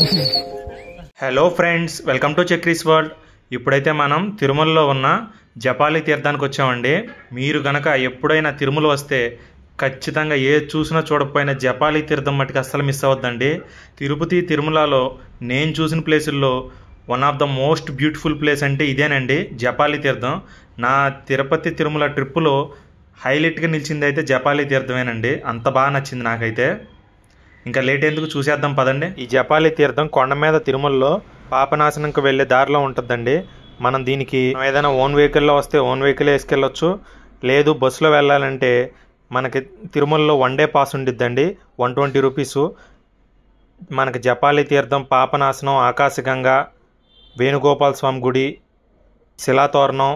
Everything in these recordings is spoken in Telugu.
hello friends welcome to Chakri's world ఇప్పుడైతే మనం తిరుమలలో ఉన్న జపాలి తీర్థానికి వచ్చామండి మీరు గనక ఎప్పుడైనా తిరుమల వస్తే ఖచ్చితంగా ఏ చూసినా చూడకపోయినా జపాలి తీర్థం మట్టుకు అస్సలు మిస్ అవ్వద్దండి తిరుపతి తిరుమలలో నేను చూసిన ప్లేసుల్లో one of the most beautiful place అంటే ఇదేనండి జపాలి తీర్థం నా తిరుపతి తిరుమల ట్రిప్పులో హైలైట్గా నిలిచింది అయితే జపాలి తీర్థమేనండి అంత బాగా నచ్చింది నాకైతే ఇంకా లేట్ ఎందుకు చూసేద్దాం పదండి ఈ జపాలి తీర్థం కొండ మీద తిరుమలలో పాపనాశనంకి వెళ్ళే దారిలో ఉంటుందండి మనం దీనికి ఏదైనా ఓన్ వెహికల్లో వస్తే ఓన్ వెహికల్ వేసుకెళ్ళొచ్చు లేదు బస్సులో వెళ్ళాలంటే మనకి తిరుమలలో వన్ డే పాస్ ఉండిద్దండి వన్ ట్వంటీ రూపీసు మనకి జపాలి తీర్థం పాపనాశనం ఆకాశగంగా వేణుగోపాల స్వామి గుడి శిలాతోరణం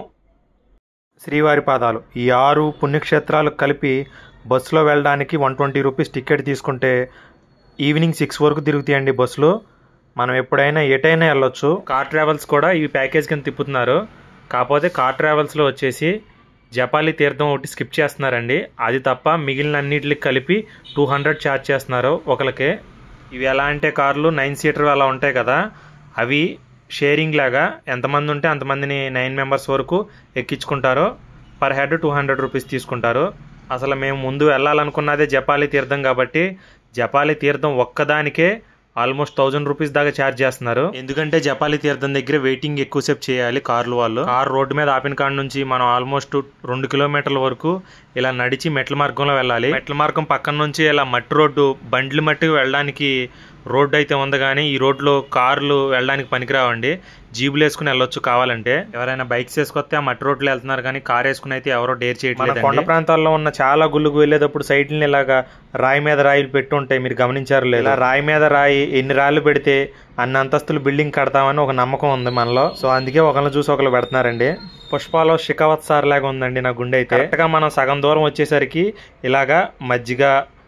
శ్రీవారి పాదాలు ఈ ఆరు పుణ్యక్షేత్రాలు కలిపి బస్సులో వెళ్ళడానికి వన్ ట్వంటీ రూపీస్ టికెట్ తీసుకుంటే ఈవినింగ్ సిక్స్ వరకు తిరుగుతాయండి బస్సులు మనం ఎప్పుడైనా ఎటైనా వెళ్ళొచ్చు కార్ ట్రావెల్స్ కూడా ఈ ప్యాకేజ్ కింద తిప్పుతున్నారు కాకపోతే కార్ ట్రావెల్స్లో వచ్చేసి జపాలి తీర్థం ఒకటి స్కిప్ చేస్తున్నారండి అది తప్ప మిగిలిన అన్నిటికి కలిపి టూ హండ్రెడ్ ఛార్జ్ చేస్తున్నారు ఒకరికి ఇవి ఎలా అంటే కార్లు నైన్ సీటర్ అలా ఉంటాయి కదా అవి షేరింగ్ లాగా ఎంతమంది ఉంటే అంతమందిని నైన్ మెంబర్స్ వరకు ఎక్కించుకుంటారు per head two hundred rupees తీసుకుంటారు అసలు మేము ముందు వెళ్ళాలనుకున్నదే జపాలి తీర్థం కాబట్టి జపాలి తీర్థం ఒక్కదానికే ఆల్మోస్ట్ థౌజండ్ రూపీస్ దాకా ఛార్జ్ చేస్తున్నారు ఎందుకంటే జపాలి తీర్థం దగ్గర వెయిటింగ్ ఎక్కువసేపు చేయాలి కార్లు వాళ్ళు కార్ రోడ్డు మీద ఆపిన కాడ నుంచి మనం ఆల్మోస్ట్ రెండు కిలోమీటర్ల వరకు ఇలా నడిచి మెట్ల మార్గంలో వెళ్ళాలి మెట్ల మార్గం పక్కన నుంచి ఇలా మట్టి రోడ్డు బండ్లు మట్టి వెళ్ళడానికి రోడ్డు అయితే ఉంది కానీ ఈ రోడ్లో కార్లు వెళ్ళడానికి పనికిరావండి జీబులు వేసుకుని వెళ్ళొచ్చు కావాలంటే ఎవరైనా బైక్స్ వేసుకొస్తే ఆ మట్టి రోడ్లు వెళ్తున్నారు కానీ కార్ వేసుకుని అయితే ఎవరో డేర్ చేయట్లేదు కొండ ప్రాంతాల్లో ఉన్న చాలా గుళ్ళకు వెళ్ళేటప్పుడు సైడ్ని ఇలాగా రాయి మీద రాయిలు పెట్టి ఉంటాయి మీరు గమనించారు లేదా రాయి మీద రాయి ఎన్ని రాళ్ళు పెడితే అన్ని అంతస్తులు బిల్డింగ్ కడతామని ఒక నమ్మకం ఉంది మనలో సో అందుకే ఒకరిని చూసి ఒకరు పెడుతున్నారండి పుష్పాలో షికావత్ సార్ లాగా ఉందండి నా గుండె అయితే కరెక్ట్గా మనం సగం దూరం వచ్చేసరికి ఇలాగా మజ్జిగ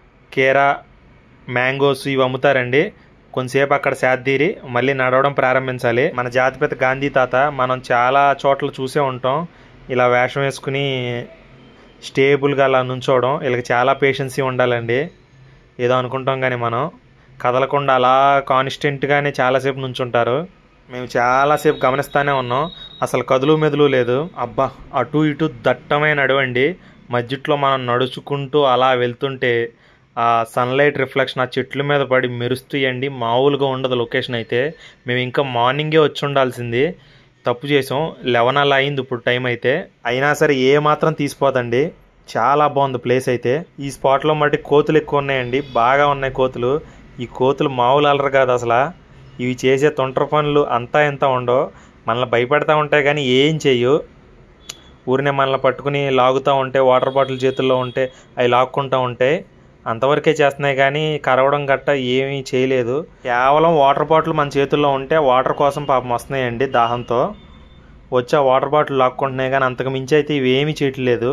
కేరా మ్యాంగోస్ ఇవి అమ్ముతారండి కొంతసేపు అక్కడ శాద్దీరి మళ్ళీ నడవడం ప్రారంభించాలి మన జాతిపిత గాంధీ తాత మనం చాలా చోట్ల చూసే ఉంటాం ఇలా వేషం వేసుకుని స్టేబుల్గా అలా నుంచోవడం వీళ్ళకి చాలా పేషెన్సీ ఉండాలండి ఏదో అనుకుంటాం కానీ మనం కదలకుండా అలా కాన్స్టెంట్గానే చాలాసేపు నుంచుంటారు మేము చాలాసేపు గమనిస్తూనే ఉన్నాం అసలు కదులు మెదులు లేదు అబ్బా అటు ఇటు దట్టమైన అడవండి మధ్యలో మనం నడుచుకుంటూ అలా వెళ్తుంటే ఆ సన్లైట్ రిఫ్లెక్షన్ ఆ చెట్ల మీద పడి మెరుస్తాయండి మామూలుగా ఉండదు లొకేషన్ అయితే మేము ఇంకా మార్నింగే వచ్చి ఉండాల్సింది తప్పు చేసాం లెవెన్ అలా అయింది ఇప్పుడు టైం అయితే అయినా సరే ఏ మాత్రం తీసిపోదండి చాలా బాగుంది ప్లేస్ అయితే ఈ స్పాట్లో మట్టి కోతులు ఎక్కువ ఉన్నాయండి బాగా ఉన్నాయి కోతులు ఈ కోతులు మామూలు అలరు కాదు అసలు ఇవి చేసే తొంటర పనులు అంతా ఎంత ఉండవు మనల్ని భయపెడతా ఉంటాయి కానీ ఏం చెయ్యు ఊరినే మనల్ని పట్టుకుని లాగుతూ ఉంటే వాటర్ బాటిల్ చేతుల్లో ఉంటే అవి లాక్కుంటూ ఉంటాయి అంతవరకే చేస్తున్నాయి కానీ కరవడం గట్ట ఏమీ చేయలేదు కేవలం వాటర్ బాటిల్ మన చేతుల్లో ఉంటే వాటర్ కోసం పాపం వస్తున్నాయండి దాహంతో వచ్చి ఆ వాటర్ బాటిల్ లాక్కుంటున్నాయి కానీ అంతకు మించి అయితే ఇవి ఏమీ చేయట్లేదు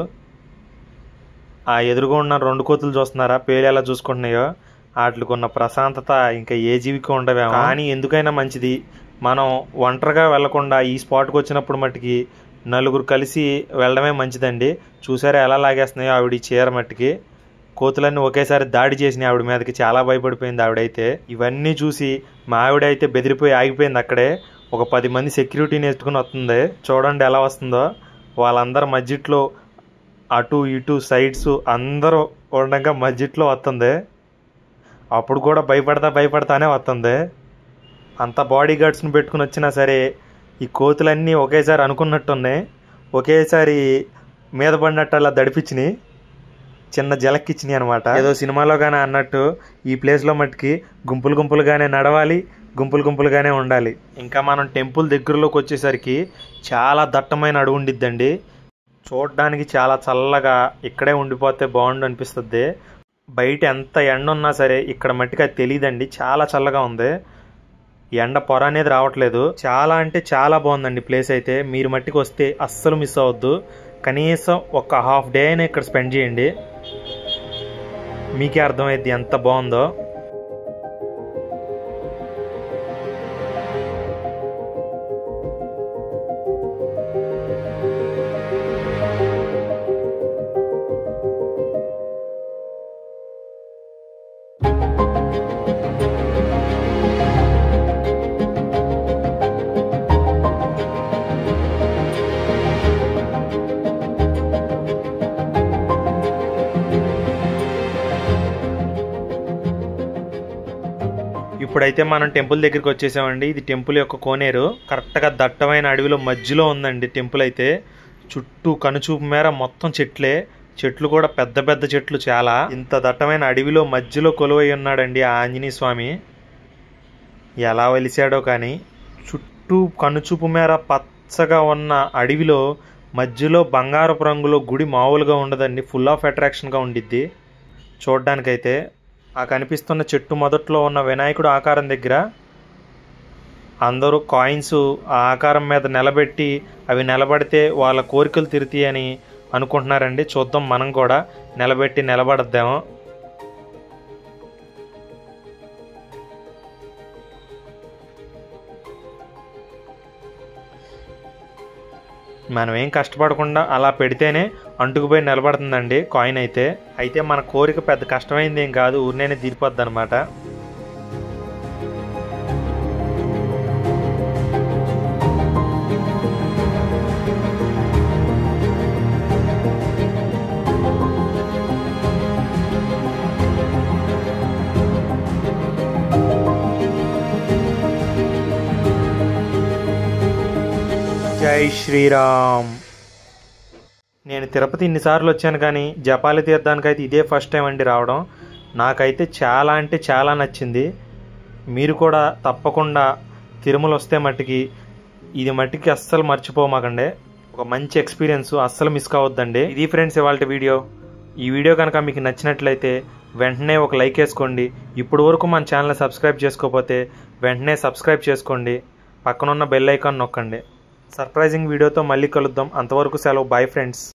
ఆ ఎదురుగా ఉన్న రెండు కోతులు చూస్తున్నారా పేరు ఎలా చూసుకుంటున్నాయో వాటికి ఉన్న ప్రశాంతత ఇంకా ఏ జీవికి ఉండవేమో కానీ ఎందుకైనా మంచిది మనం ఒంటరిగా వెళ్లకుండా ఈ స్పాట్కి వచ్చినప్పుడు మట్టుకి నలుగురు కలిసి వెళ్ళడమే మంచిదండి చూసారా ఎలా లాగేస్తున్నాయో ఆవిడ చీర మట్టికి కోతులన్నీ ఒకేసారి దాడి చేసినాయి ఆవిడ మీదకి చాలా భయపడిపోయింది ఆవిడైతే ఇవన్నీ చూసి మా ఆవిడ అయితే బెదిరిపోయి ఆగిపోయింది అక్కడే ఒక పది మంది సెక్యూరిటీని ఎత్తుకుని వస్తుంది చూడండి ఎలా వస్తుందో వాళ్ళందరి మధ్యలో అటు ఇటు సైడ్స్ అందరూ ఉండగా మధ్యలో వస్తుంది అప్పుడు కూడా భయపడతా భయపడతానే వస్తుంది అంత బాడీ గార్డ్స్ని పెట్టుకుని వచ్చినా సరే ఈ కోతులన్నీ ఒకేసారి అనుకున్నట్టున్నాయి ఒకేసారి మీద పడినట్టు అలా దడిపించినాయి చిన్న జలక్కిచ్చినాయి అనమాట ఏదో సినిమాలో కానీ అన్నట్టు ఈ ప్లేస్లో మట్టుకి గుంపులు గుంపులుగానే నడవాలి గుంపులు గుంపులుగానే ఉండాలి ఇంకా మనం టెంపుల్ దగ్గరలోకి వచ్చేసరికి చాలా దట్టమైన అడుగు ఉండిద్దండి చూడడానికి చాలా చల్లగా ఇక్కడే ఉండిపోతే బాగుండు అనిపిస్తుంది బయట ఎంత ఎండ ఉన్నా సరే ఇక్కడ మట్టికి అది తెలియదండి చాలా చల్లగా ఉంది ఎండ పొర అనేది రావట్లేదు చాలా అంటే చాలా బాగుందండి ప్లేస్ అయితే మీరు మట్టికి వస్తే అస్సలు మిస్ అవ్వద్దు కనీసం ఒక హాఫ్ డే అయినా ఇక్కడ స్పెండ్ చేయండి మీకే అర్థమైద్ది ఎంత బాగుందో ఇప్పుడైతే మనం టెంపుల్ దగ్గరికి వచ్చేసామండి ఇది టెంపుల్ యొక్క కోనేరు కరెక్ట్గా దట్టమైన అడవిలో మధ్యలో ఉందండి టెంపుల్ అయితే చుట్టూ కనుచూపు మేర మొత్తం చెట్లే చెట్లు కూడా పెద్ద పెద్ద చెట్లు చాలా ఇంత దట్టమైన అడవిలో మధ్యలో కొలువై ఉన్నాడండి ఆ ఆంజనేయ స్వామి ఎలా వెలిసాడో కానీ చుట్టూ కనుచూపు మేర పచ్చగా ఉన్న అడవిలో మధ్యలో బంగారపు రంగులో గుడి మామూలుగా ఉండదండి ఫుల్ ఆఫ్ అట్రాక్షన్గా ఉండిద్ది చూడ్డానికైతే ఆ కనిపిస్తున్న చెట్టు మొదట్లో ఉన్న వినాయకుడు ఆకారం దగ్గర అందరూ కాయిన్స్ ఆ ఆకారం మీద నిలబెట్టి అవి నిలబడితే వాళ్ళ కోరికలు తీరుతాయి అని అనుకుంటున్నారండి చూద్దాం మనం కూడా నిలబెట్టి నిలబడద్దామో మనం ఏం కష్టపడకుండా అలా పెడితేనే అంటుకుపోయి నిలబడుతుందండి కాయిన్ అయితే అయితే మన కోరిక పెద్ద కష్టమైంది ఏం కాదు ఊరినే తీరిపోద్ది అనమాట జై శ్రీరామ్ నేను తిరుపతి ఇన్నిసార్లు వచ్చాను కానీ జపాలి తీర్థానికి అయితే ఇదే ఫస్ట్ టైం అండి రావడం నాకైతే చాలా అంటే చాలా నచ్చింది మీరు కూడా తప్పకుండా తిరుమల వస్తే మట్టికి ఇది మట్టికి అస్సలు మర్చిపోమాకండి ఒక మంచి ఎక్స్పీరియన్స్ అస్సలు మిస్ కావద్దండి ఇది ఫ్రెండ్స్ ఇవాళ వీడియో ఈ వీడియో కనుక మీకు నచ్చినట్లయితే వెంటనే ఒక లైక్ వేసుకోండి ఇప్పుడు వరకు మన ఛానల్ సబ్స్క్రైబ్ చేసుకోకపోతే వెంటనే సబ్స్క్రైబ్ చేసుకోండి పక్కనున్న బెల్ ఐకాన్ నొక్కండి సర్ప్రైజింగ్ వీడియోతో మళ్ళీ కలుద్దాం అంతవరకు సెలవు బాయ్ ఫ్రెండ్స్